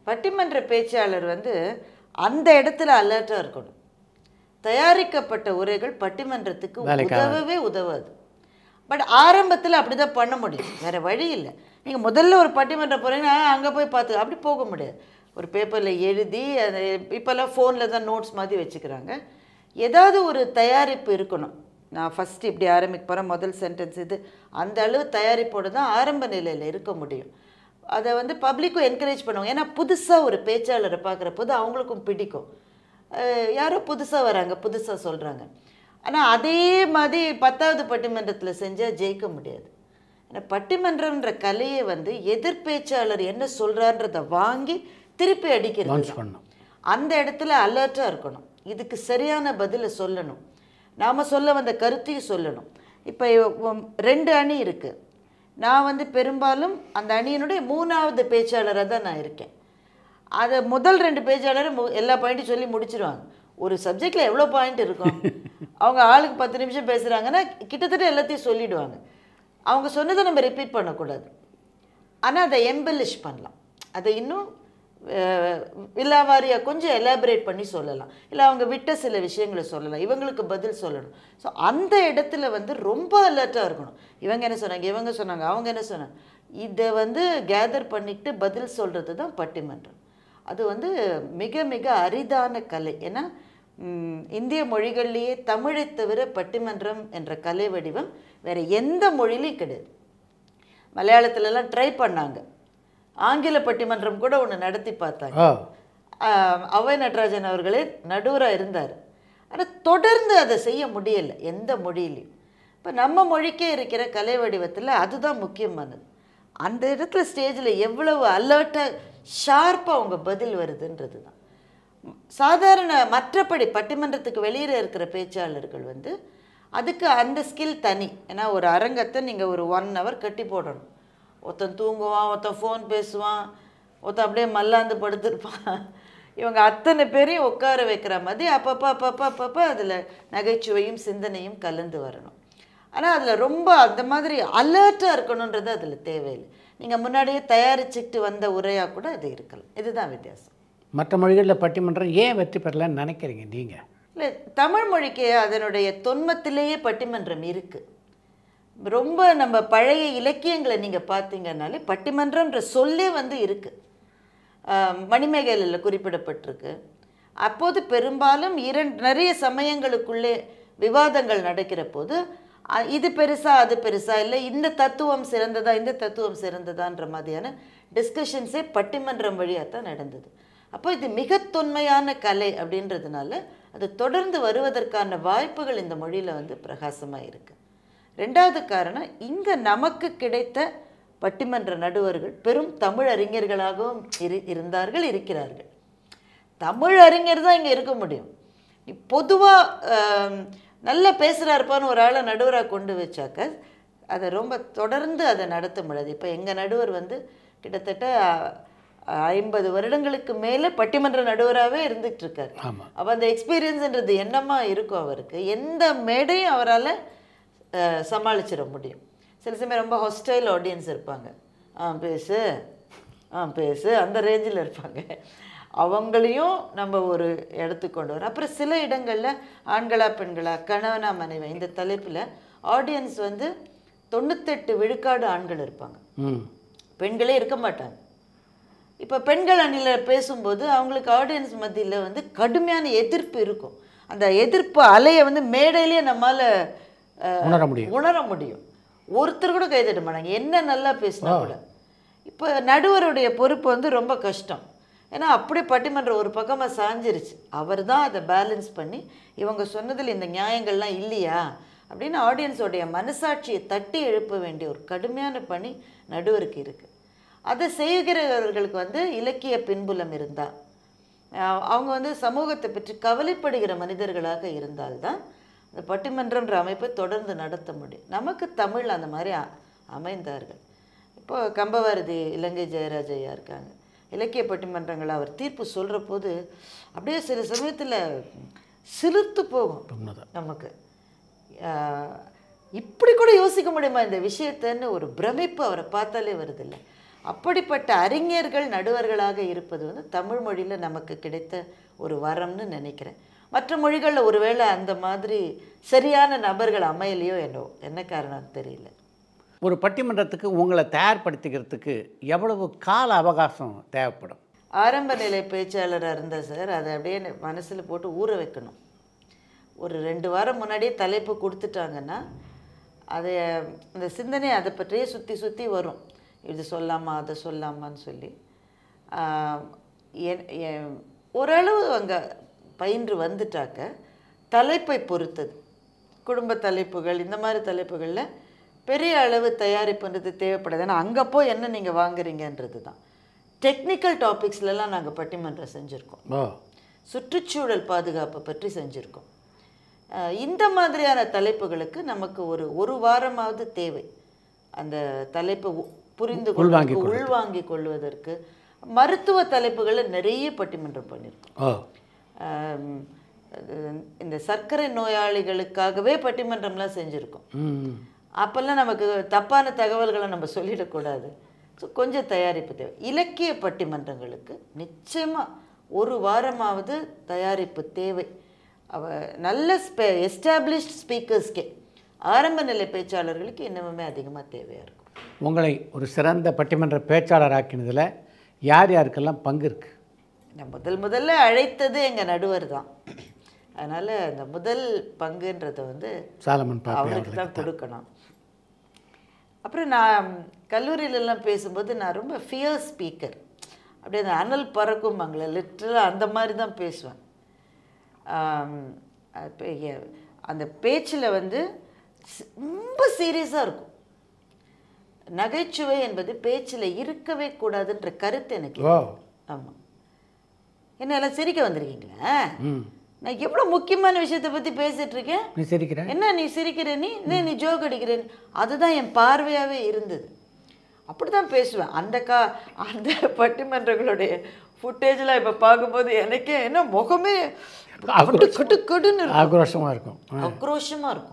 பட்டிமன்ற பேச்சாளர் வந்து அந்த இடத்துல அலர்ட்டாக இருக்கணும் தயாரிக்கப்பட்ட உரைகள் பட்டிமன்றத்துக்கு உதவவே உதவாது பட் ஆரம்பத்தில் அப்படி தான் பண்ண முடியும் வேற வழி இல்லை நீங்கள் முதல்ல ஒரு பட்டிமன்றம் போகிறீங்கன்னா அங்கே போய் பார்த்து அப்படி போக முடியாது ஒரு பேப்பரில் எழுதி அதை இப்போல்லாம் ஃபோனில் தான் நோட்ஸ் மாதிரி வச்சுக்கிறாங்க ஏதாவது ஒரு தயாரிப்பு இருக்கணும் நான் ஃபஸ்ட்டு இப்படி ஆரம்பிக்க போகிறேன் முதல் சென்டென்ஸ் இது அந்த அளவு தயாரிப்போடு தான் ஆரம்ப நிலையில் இருக்க முடியும் அதை வந்து பப்ளிக்கும் என்கரேஜ் பண்ணுவாங்க ஏன்னா புதுசாக ஒரு பேச்சாளரை பார்க்குற போது அவங்களுக்கும் பிடிக்கும் அஹ் யாரோ புதுசாக வராங்க புதுசாக சொல்கிறாங்க ஆனால் அதே மாதிரி பத்தாவது பட்டிமன்றத்தில் செஞ்சால் ஜெயிக்க முடியாது ஏன்னா பட்டிமன்றம்ன்ற கலையை வந்து எதிர்பேச்சாளர் என்ன சொல்கிறான்றதை வாங்கி திருப்பி அடிக்கிறது லான்ச் தான். பண்ணணும் அந்த இடத்துல அலர்ட்டாக இருக்கணும் இதுக்கு சரியான பதிலை சொல்லணும் நாம் சொல்ல வந்த கருத்தையும் சொல்லணும் இப்போ ரெண்டு அணி இருக்குது நான் வந்து பெரும்பாலும் அந்த அணியினுடைய மூணாவது பேச்சாளராக தான் நான் இருக்கேன் அதை முதல் ரெண்டு பேச்சாளரும் மு- எல்லா பாயிண்ட்டும் சொல்லி முடிச்சிருவாங்க ஒரு சப்ஜெக்டில் எவ்வளோ பாயிண்ட் இருக்கும் அவங்க ஆளுக்கு பத்து நிமிஷம் பேசுகிறாங்கன்னா கிட்டத்தட்ட எல்லாத்தையும் சொல்லிடுவாங்க அவங்க சொன்னதை நம்ம ரிப்பீட் பண்ணக்கூடாது ஆனால் அதை எம்பெலிஷ் பண்ணலாம் அதை இன்னும் அஹ், விலாவாரியாக கொஞ்சம் எலாபரேட் பண்ணி சொல்லலாம் இல்லை அவங்க விட்ட சில விஷயங்களை சொல்லலாம் இவங்களுக்கு பதில் சொல்லணும் ஸோ அந்த இடத்துல வந்து ரொம்ப அலர்ட்டாக இருக்கணும் இவங்க என்ன சொன்னாங்க இவங்க சொன்னாங்க அவங்க என்ன சொன்னாங்க இதை வந்து கேதர் பண்ணிட்டு பதில் சொல்கிறது தான் பட்டிமன்றம் அது வந்து மிக மிக அரிதான கலை ஏன்னா ம், இந்திய மொழிகள்லேயே தமிழை தவிர பட்டிமன்றம் என்ற கலை வடிவம் வேறு எந்த மொழியிலையும் கிடையாது மலையாளத்துலலாம் ட்ரை பண்ணாங்க ஆங்கில பட்டிமன்றம் கூட ஒன்று நடத்தி பார்த்தாங்க ஓ ஆஹ் அவை நடராஜன் அவர்களே நடுவராக இருந்தார் ஆனால் தொடர்ந்து அதை செய்ய முடியலை எந்த மொழியிலையும் இப்போ நம்ம மொழிக்கே இருக்கிற கலை வடிவத்தில் அதுதான் முக்கியமானது அந்த இடத்துல ஸ்டேஜில் எவ்வளவு அலர்ட்டாக ஷார்ப்பாக அவங்க பதில் வருதுன்றது தான் சாதாரண மற்றபடி பட்டிமன்றத்துக்கு வெளியில் இருக்கிற பேச்சாளர்கள் வந்து அதுக்கு அந்த ஸ்கில் தனி ஏன்னா ஒரு அரங்கத்தை நீங்கள் ஒரு ஒன் ஹவர் கட்டி போடணும் ஒருத்தன் தூங்குவான் ஒருத்தன் ஃபோன் பேசுவான் ஒருத்தன் அப்படியே மல்லாந்து படுத்திருப்பான் இவங்க அத்தனை பேரையும் உட்கார வைக்கிற மாதிரி அப்பப்போ அப்பப்போ அப்பப்போ அதில் நகைச்சுவையும் சிந்தனையும் கலந்து வரணும் ஆனால் அதில் ரொம்ப அந்த மாதிரி அலர்ட்டாக இருக்கணுன்றது அதில் தேவையில்லை நீங்கள் முன்னாடியே தயாரிச்சுக்கிட்டு வந்த உரையாக கூட அது இருக்கலாம் இதுதான் வித்தியாசம் மற்ற மொழிகளில் பட்டிமன்றம் ஏன் வெற்றி பெறலன்னு நினைக்கிறீங்க நீங்கள் இல்லை தமிழ் மொழிக்கு அதனுடைய தொன்மத்திலேயே பட்டிமன்றம் இருக்குது ரொம்ப நம்ம பழைய இலக்கியங்களை நீங்கள் பார்த்தீங்கன்னாலே பட்டிமன்றம்ன்ற சொல்லே வந்து இருக்குது மணிமேகலையில் குறிப்பிடப்பட்டிருக்கு அப்போது பெரும்பாலும் இரண்டு நிறைய சமயங்களுக்குள்ளே விவாதங்கள் நடக்கிற போது அ- இது பெருசா அது பெருசா இல்லை இந்த தத்துவம் சிறந்ததா இந்த தத்துவம் சிறந்ததான்ற மாதிரியான டிஸ்கஷன்ஸே பட்டிமன்றம் வழியாக தான் நடந்தது அப்போ இது மிக தொன்மையான கலை அப்படின்றதுனால அது தொடர்ந்து வருவதற்கான வாய்ப்புகள் இந்த மொழியில் வந்து பிரகாசமாக இருக்கு ரெண்டாவது காரணம் இங்கே நமக்கு கிடைத்த பட்டிமன்ற நடுவர்கள் பெரும் தமிழ் அறிஞர்களாகவும் இரு இருந்தார்கள் இருக்கிறார்கள் தமிழ் அறிஞர் தான் இங்கே இருக்க முடியும் பொதுவாக நல்ல பேசுகிறாருப்பான்னு ஒரு ஆளை நடுவராக கொண்டு வச்சாக்க அதை ரொம்ப தொடர்ந்து அதை நடத்த முடியாது இப்போ எங்கள் நடுவர் வந்து கிட்டத்தட்ட அஹ், ஐம்பது வருடங்களுக்கு மேலே பட்டிமன்ற நடுவராகவே இருந்துகிட்டு இருக்காரு ஆமாம் அப்போ அந்த எக்ஸ்பீரியன்ஸ்ன்றது என்னமா இருக்கும் அவருக்கு எந்த மேடையும் அவரால் சமாளிச்சிட முடியும் சில சமயம் ரொம்ப ஹாஸ்டைல் ஆடியன்ஸ் இருப்பாங்க ஆ பேசு ஆ பேசு அந்த ரேஞ்சில் இருப்பாங்க அவங்களையும் நம்ம ஒரு இடத்துக்கு கொண்டு வரோம் அப்புறம் சில இடங்களில் ஆண்களா பெண்களா கணவனா மனைவி இந்த தலைப்பில் ஆடியன்ஸ் வந்து தொண்ணூத்தெட்டு விழுக்காடு ஆண்கள் இருப்பாங்க ம் பெண்களே இருக்க மாட்டாங்க இப்போ பெண்கள் அணியில் பேசும்போது அவங்களுக்கு ஆடியன்ஸ் மத்தியில் வந்து கடுமையான எதிர்ப்பு இருக்கும் அந்த எதிர்ப்பு அலையை வந்து மேடையிலேயே நம்மால் உணர முடியும் உணர முடியும் ஒருத்தர் கூட கை தட்ட மாட்டாங்க என்ன நல்லா பேசினா கூட இப்போ நடுவருடைய பொறுப்பு வந்து ரொம்ப கஷ்டம் ஏன்னா அப்படியே பட்டிமன்றம் ஒரு பக்கமாக சாஞ்சிருச்சு அவர் தான் அதை பேலன்ஸ் பண்ணி இவங்க சொன்னதில் இந்த நியாயங்கள்லாம் இல்லையா அப்படின்னு ஆடியன்ஸோடைய மனசாட்சியை தட்டி எழுப்ப வேண்டிய ஒரு கடுமையான பணி நடுவருக்கு இருக்குது அதை செய்கிறவர்களுக்கு வந்து இலக்கிய பின்புலம் இருந்தால் அஹ் அவங்க வந்து சமூகத்தை பற்றி கவலைப்படுகிற மனிதர்களாக இருந்தால்தான் அந்த பட்டிமன்றம்ன்ற அமைப்பை தொடர்ந்து நடத்த முடியும் நமக்கு தமிழ் அந்த மாதிரி அ- அமைந்தார்கள் இப்போ கம்பவாரதி இலங்கை ஜெயராஜ் ஐயா இருக்காங்க இலக்கிய பட்டிமன்றங்கள் அவர் தீர்ப்பு சொல்கிற போது அப்படியே சில சமயத்தில் சிலிர்த்து போகும் உண்மைதான் நமக்கு ஆஹ், இப்படி கூட யோசிக்க முடியுமா இந்த விஷயத்தன்னு ஒரு பிரமிப்பு அவரை பார்த்தாலே வருதில்ல அப்படிப்பட்ட அறிஞர்கள் நடுவர்களாக இருப்பது வந்து தமிழ் மொழியில் நமக்கு கிடைத்த ஒரு வரம்னு நினைக்கிறேன் மற்ற மொழிகளில் ஒருவேளை அந்த மாதிரி சரியான நபர்கள் அமையலையோ என்னோ என்ன காரணம் தெரியல ஒரு பட்டிமன்றத்துக்கு உங்களை தயார்படுத்திக்கிறதுக்கு எவ்வளவு கால அவகாசம் தேவைப்படும் ஆரம்ப நிலை பேச்சாளராக இருந்தால் சார் அதை அப்படியே மனசில் போட்டு ஊற வைக்கணும் ஒரு ரெண்டு வாரம் முன்னாடியே தலைப்பு கொடுத்துட்டாங்கன்னா அதை அந்த சிந்தனை அதை பற்றியே சுற்றி சுற்றி வரும் இது சொல்லாமா அதை சொல்லாமான்னு சொல்லி ஆஹ், என்- என் ஓரளவு அங்கே பயின்று வந்துட்டாக்க தலைப்பை பொறுத்தது குடும்ப தலைப்புகள் இந்த மாதிரி தலைப்புகளில் பெரிய அளவு தயாரிப்புன்றது தேவைப்படாது ஏன்னா அங்கே போய் என்ன நீங்கள் வாங்குறீங்கன்றது தான் டெக்னிக்கல் டாபிக்ஸ்லலாம் நாங்கள் பட்டிமன்றம் செஞ்சுருக்கோம் ஓ சுற்றுச்சூழல் பாதுகாப்பை பற்றி செஞ்சுருக்கோம் அஹ் இந்த மாதிரியான தலைப்புகளுக்கு நமக்கு ஒரு ஒரு வாரமாவது தேவை அந்த தலைப்பை உ- புரிந்து உள்வாங்கிக் கொள்வதற்கு உள்வாங்கிக் கொள்வதற்கு மருத்துவ தலைப்புகளில் நிறைய பட்டிமன்றம் பண்ணியிருக்கோம் ஓ ஆம், அது இந்த சர்க்கரை நோயாளிகளுக்காகவே பட்டிமன்றம்லாம் செஞ்சுருக்கோம் ம் அப்போல்லாம் நமக்கு தப்பான தகவல்களை நம்ம சொல்லிடக்கூடாது ஸோ கொஞ்சம் தயாரிப்பு தேவை இலக்கிய பட்டிமன்றங்களுக்கு நிச்சயமாக ஒரு வாரமாவது தயாரிப்பு தேவை அவ நல்ல ஸ்பெ எஸ்டாப்ளிஷ்ட் ஸ்பீக்கர்ஸ்க்கே ஆரம்ப நிலை பேச்சாளர்களுக்கு இன்னமுமே அதிகமாக தேவையாக இருக்கும் உங்களை ஒரு சிறந்த பட்டிமன்ற பேச்சாளர் ஆக்கினதில் யார் யாருக்கெல்லாம் பங்கு இருக்குது நான் முதல் முதல்ல அழைத்தது எங்கள் நடுவர் தான் அதனால் அந்த முதல் பங்குன்றதை வந்து சாலமன் பாப்பி அவருக்கு அவர்களுக்கு தான் கொடுக்கணும் அப்புறம் நான் கல்லூரியிலலாம் பேசும்போது நான் ரொம்ப ஃபியர் ஸ்பீக்கர் அப்படியே அந்த அனல் பறக்கும்பாங்களே லிட்டரலாக அந்த மாதிரி தான் பேசுவேன் ஆம், அப்ப எ- அந்த பேச்சில் வந்து சி- ரொம்ப சீரியஸாக இருக்கும் நகைச்சுவை என்பது பேச்சில் இருக்கவே கூடாதுன்ற கருத்து எனக்கு ஓ ஆமாம் என்ன எல்லாம் சிரிக்க வந்திருக்கீங்களா ம் நான் எவ்வளோ முக்கியமான விஷயத்தை பற்றி பேசிட்டு இருக்கேன் நீ சிரிக்கிற என்ன நீ சிரிக்கிற நீ என்ன நீ ஜோக் அடிக்கிற நீ? அதுதான் என் பார்வையாகவே இருந்தது அப்படி தான் பேசுவேன் அந்த கா அந்த பட்டிமன்றங்களுடைய ஃபுட்டேஜ்லாம் இப்போ பார்க்கும்போது எனக்கே என்ன முகமே கட்டு கட்டு கட்டுன்னு இருக்கும். ஆக்ரோஷமாக இருக்கும் ஆக்ரோஷமாக இருக்கும்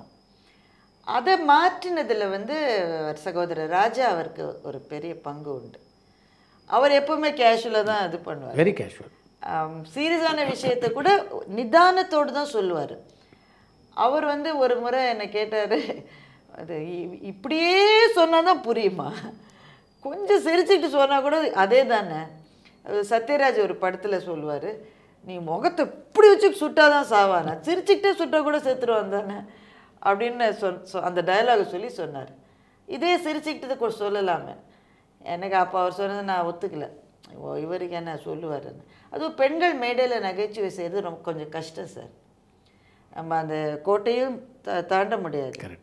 அதை மாற்றினதில் வந்து சகோதரர் ராஜா அவருக்கு ஒரு பெரிய பங்கு உண்டு அவர் எப்பவுமே கேஷுவலாக தான் இது பண்ணுவார் வெரி கேஷுவல் சீரியஸான விஷயத்தை கூட நிதானத்தோடு தான் சொல்லுவார் அவர் வந்து ஒரு முறை என்னை கேட்டார் அது இ- இப்படியே சொன்னால் தான் புரியுமா கொஞ்சம் சிரிச்சுட்டு சொன்னால் கூட அதே தானே அது சத்யராஜ் ஒரு படத்தில் சொல்லுவார் நீ முகத்தை இப்படி வச்சு சுட்டாதான் சாவானா சிரிச்சுக்கிட்டே சுட்டா கூட செத்துருவான் தானே அப்படின்னு சொல் சொ- அந்த டயலாக் சொல்லி சொன்னார் இதே சிரிச்சுக்கிட்டு கூட சொல்லலாமே எனக்கு அப்போ அவர் சொன்னதை நான் ஒத்துக்கல ஓ இவருக்கு என்ன சொல்லுவாருன்னு அதுவும் பெண்கள் மேடையில் நகைச்சுவை செய்கிறது ரொம்ப கொஞ்சம் கஷ்டம் சார் நம்ம அந்த கோட்டையும் தா- தாண்ட முடியாது கரெக்ட்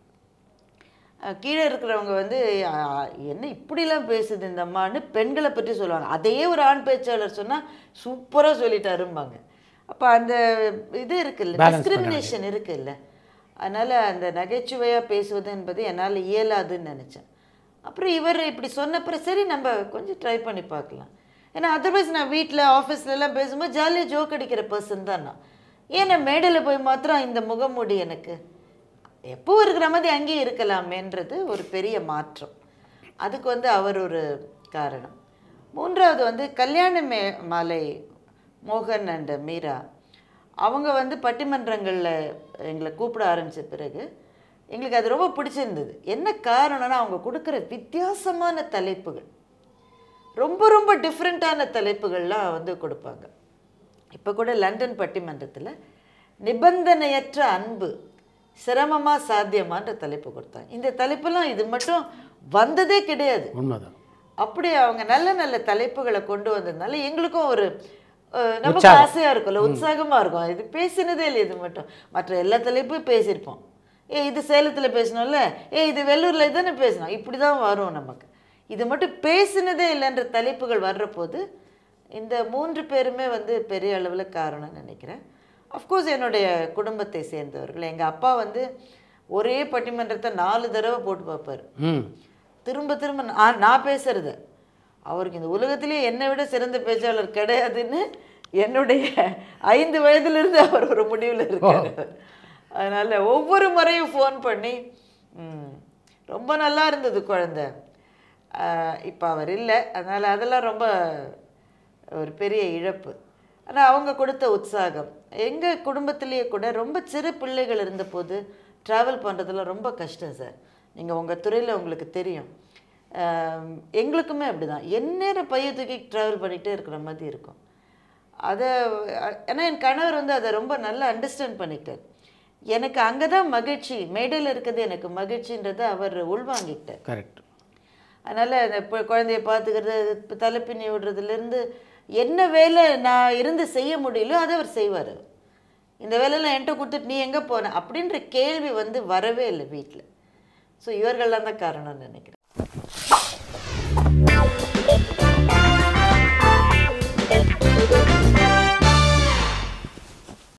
அஹ் கீழே இருக்கிறவங்க வந்து அஹ், என்ன இப்படிலாம் பேசுது இந்த அம்மான்னு பெண்களை பற்றி சொல்லுவாங்க அதே ஒரு ஆண் பேச்சாளர் சொன்னால் சூப்பராக சொல்லிட்டாரும்பாங்க அப்போ அந்த இது இருக்குல்ல Balance பண்ண டிஸ்கிரிமினேஷன் இருக்குல்ல அதனால் அந்த நகைச்சுவையாக பேசுவது என்பது என்னால் இயலாதுன்னு நினச்சேன் அப்புறம் இவர் இப்படி சொன்னப்புறம் சரி நம்ம கொஞ்சம் ட்ரை பண்ணி பார்க்கலாம் ஏன்னா அதர்வைஸ் நான் வீட்டில் ஆஃபீஸ்லலாம் பேசும்போது ஜாலியாக ஜோக் அடிக்கிற பர்சன் தான் நான் ஏன் நான் மேடையில் போய் மாத்திரம் இந்த முகமூடி எனக்கு எப்போ இருக்கிற மாதிரி அங்கேயும் இருக்கலாமேன்றது ஒரு பெரிய மாற்றம் அதுக்கு வந்து அவர் ஒரு காரணம் மூன்றாவது வந்து கல்யாண மே மாலை மோகன் அண்ட் மீரா அவங்க வந்து பட்டிமன்றங்களில் எங்களை கூப்பிட ஆரம்பித்த பிறகு எங்களுக்கு அது ரொம்ப பிடிச்சிருந்தது என்ன காரணம்னா அவங்க கொடுக்குற வித்தியாசமான தலைப்புகள் ரொம்ப ரொம்ப டிஃப்ரெண்ட்டான தலைப்புகள்லாம் வந்து கொடுப்பாங்க இப்போ கூட லண்டன் பட்டிமன்றத்தில் நிபந்தனையற்ற அன்பு சிரமமா சாத்தியமான்ற தலைப்பு கொடுத்தாங்க இந்த தலைப்பெல்லாம் இது மட்டும் வந்ததே கிடையாது உண்மைதான் அப்படி அவங்க நல்ல நல்ல தலைப்புகளை கொண்டு வந்ததுனால எங்களுக்கும் ஒரு அஹ், நமக்கு உற்சாகம். ஆசையா இருக்கும்ல உற்சாகமா இருக்கும் இது பேசினதே இல்லை இது மட்டும் மற்ற எல்லா தலைப்பும் பேசியிருப்போம் ஏ இது சேலத்துல பேசணும்ல ஏ இது வெள்ளூர்ல தானே பேசணும் இப்படி தான் வரும் நமக்கு இது மட்டும் பேசினதே இல்லைன்ற தலைப்புகள் வர்ற போது இந்த மூன்று பேருமே வந்து பெரிய அளவில் காரணம்னு நினைக்கிறேன் அஃப்கோர்ஸ் என்னுடைய குடும்பத்தை சேர்ந்தவர்கள் எங்கள் அப்பா வந்து ஒரே பட்டிமன்றத்தை நாலு தடவை போட்டு பார்ப்பார் ம் திரும்ப திரும்ப நான் நான் பேசுறது அவருக்கு இந்த உலகத்திலேயே என்னை விட சிறந்த பேச்சாளர் கிடையாதுன்னு என்னுடைய ஐந்து வயதிலிருந்து அவர் ஒரு முடிவில் இருக்காரு அதனால ஒவ்வொரு முறையும் ஃபோன் பண்ணி "ம், ரொம்ப நல்லா இருந்தது குழந்தை இப்போ அவர் இல்லை அதனால் அதெல்லாம் ரொம்ப ஒரு பெரிய இழப்பு ஆனால் அவங்க கொடுத்த உற்சாகம் எங்கள் குடும்பத்திலேயே கூட ரொம்ப சிறு பிள்ளைகள் இருந்தபோது ட்ராவல் பண்ணுறதுல ரொம்ப கஷ்டம் சார் நீங்கள் உங்கள் துறையில் உங்களுக்கு தெரியும் ஆம், எங்களுக்குமே அப்படி தான் எந்நேரம் பைய தூக்கி ட்ராவல் பண்ணிகிட்டே இருக்கிற மாதிரி இருக்கும் அதை ஏன்னா என் கணவர் வந்து அதை ரொம்ப நல்லா அண்டர்ஸ்டாண்ட் பண்ணிக்கிட்டார் எனக்கு அங்கே தான் மகிழ்ச்சி மேடையில் இருக்கிறது எனக்கு மகிழ்ச்சின்றதை அவர் உள்வாங்கிக்கிட்டார் கரெக்ட் அதனால் இந்த இப்போ குழந்தைய பார்த்துக்கிறது இப்போ தலைப்பின்னி விடுறதுலேருந்து என்ன வேலை நான் இருந்து செய்ய முடியலையோ அதை அவர் செய்வார் இந்த வேலையெல்லாம் என்கிட்ட கொடுத்துட்டு நீ எங்கே போன அப்படின்ற கேள்வி வந்து வரவே இல்லை வீட்டில் ஸோ இவர்கள்லாம் தான் காரணம்னு நினைக்கிறேன்